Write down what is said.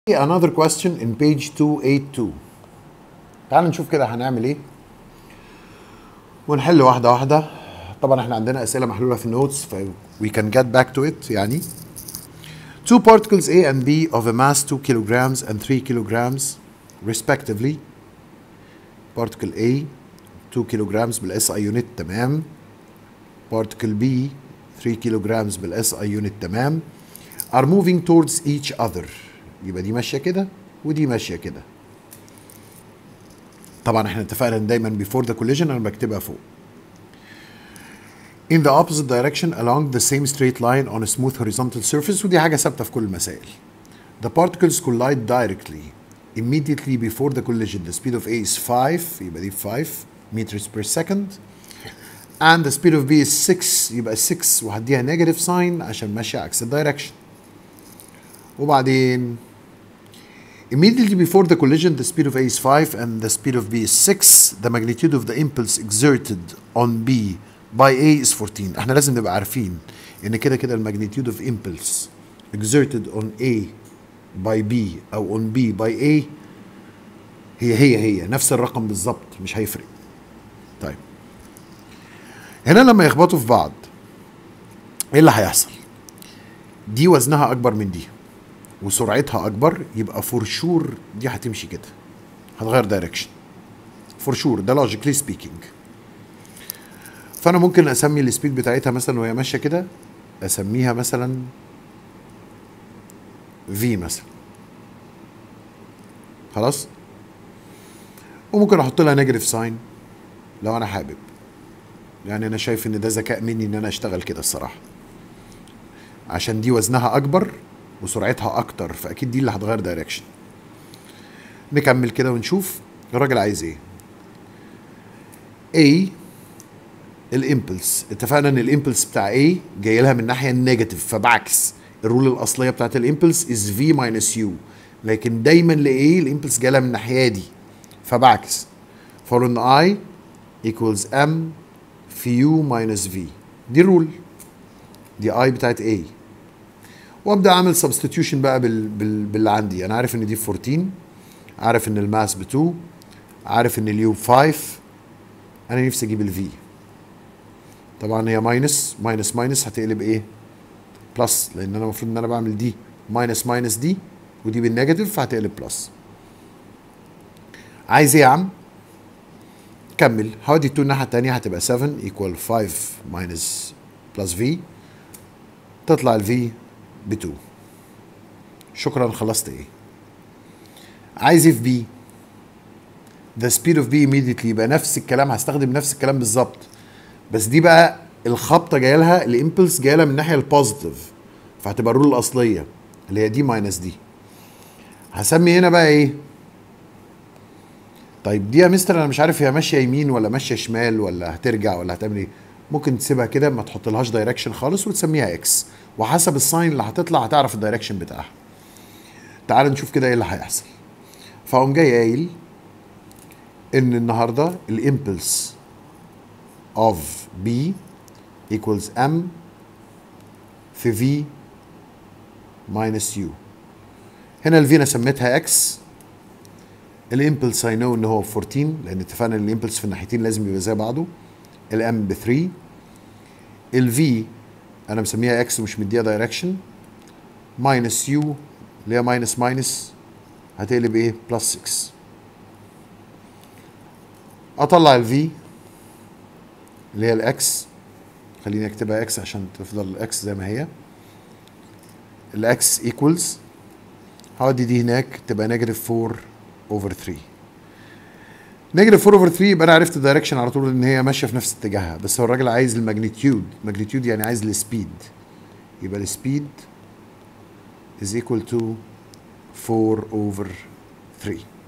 another question in page 282 تعال نشوف كده هنعمل ايه ونحل واحدة واحدة طبعا احنا عندنا اسئلة محلولة في النوتس ف we can get back to it يعني two particles A and B of a mass 2 kilograms and 3 kilograms respectively particle A 2 kilograms بالاس اي يونت تمام particle B 3 kilograms بالاس اي يونت تمام are moving towards each other يبقى دي ماشيه كده ودي ماشيه كده طبعا احنا اتفقنا ان دايما before the collision انا بكتبها فوق in the opposite direction along the same straight line on a smooth horizontal surface ودي حاجه ثابته في كل المسائل the particles collide directly immediately before the collision the speed of A is 5 يبقى دي 5 meters per second and the speed of B is 6 يبقى 6 وهديها negative sign عشان ماشيه عكس الدايركشن وبعدين Immediately before the collision, the speed of A is 5 and the speed of B is 6. The magnitude of the impulse exerted on B by A is 14. احنا لازم نبقى عارفين ان كده كده الماجنتيود of impulse exerted on A by B او on B by A هي هي هي نفس الرقم بالظبط مش هيفرق. طيب هنا لما يخبطوا في بعض ايه اللي هيحصل؟ دي وزنها اكبر من دي وسرعتها اكبر يبقى فور شور دي هتمشي كده هتغير دايركشن فور شور ده لوجيكلي سبيكينج فانا ممكن اسمي السبيد بتاعتها مثلا وهي ماشيه كده اسميها مثلا في مثلا خلاص وممكن احط لها نيجاتيف ساين لو انا حابب يعني انا شايف ان ده ذكاء مني ان انا اشتغل كده الصراحه عشان دي وزنها اكبر وسرعتها اكتر فاكيد دي اللي هتغير دايركشن نكمل كده ونشوف الراجل عايز ايه A الامبلس اتفقنا ان الامبلس بتاع A جاي لها من الناحيه النيجاتيف فبعكس الرول الاصليه بتاعت الامبلس از في ماينس يو لكن دايما ل A الامبلس جاي لها من الناحيه دي فبعكس فقول ان I equals M في U minus V دي الرول دي I بتاعت A وابدا اعمل سبستيتيوشن بقى بال... بال... باللي عندي انا عارف ان دي 14 عارف ان الماس ب 2 عارف ان اليو ب 5 انا نفسي اجيب الفي طبعا هي ماينس ماينس ماينس هتقلب ايه بلس لان انا المفروض ان انا بعمل دي ماينس ماينس دي ودي بالنيجاتيف فهتقلب بلس عايز ايه يا عم كمل هودي 2 الناحيه الثانيه هتبقى 7 ايكوال 5 ماينس بلس في تطلع الفي ب 2 شكرا خلصت ايه عايز ايه في بي the speed of B immediately يبقى نفس الكلام هستخدم نفس الكلام بالظبط بس دي بقى الخبطه جايه لها الامبلس جايه لها من الناحيه البوزيتيف فهتبقى الرول الاصليه اللي هي دي ماينس دي هسمي هنا بقى ايه طيب دي يا مستر انا مش عارف هي ماشيه يمين ولا ماشيه شمال ولا هترجع ولا هتعمل ايه ممكن تسيبها كده ما تحطلهاش دايركشن خالص وتسميها اكس وحسب الساين اللي هتطلع هتعرف الدايركشن بتاعها تعال نشوف كده ايه اللي هيحصل فاقوم جاي قايل ان النهارده الامبلس اوف بي equals ام في في minus يو هنا الفي انا سميتها اكس الامبلس اي نو ان هو 14 لان اتفقنا ان الامبلس في الناحيتين لازم يبقى زي بعضه الام ب 3 الفي انا مسميها اكس ومش مديها دايركشن ماينس يو اللي هي ماينس ماينس هتقلب ايه بلس 6 اطلع الفي اللي هي الاكس خليني اكتبها اكس عشان تفضل الاكس زي ما هي الاكس ايكوالز هودي دي هناك تبقى نيجاتيف 4 اوفر 3 نيجاتيف 4 اوفر 3 يبقى انا عرفت الدايركشن على طول ان هي ماشيه في نفس اتجاهها بس هو الراجل عايز الماجنتيود ماجنتيود يعني عايز السبيد يبقى السبيد is equal to 4 over 3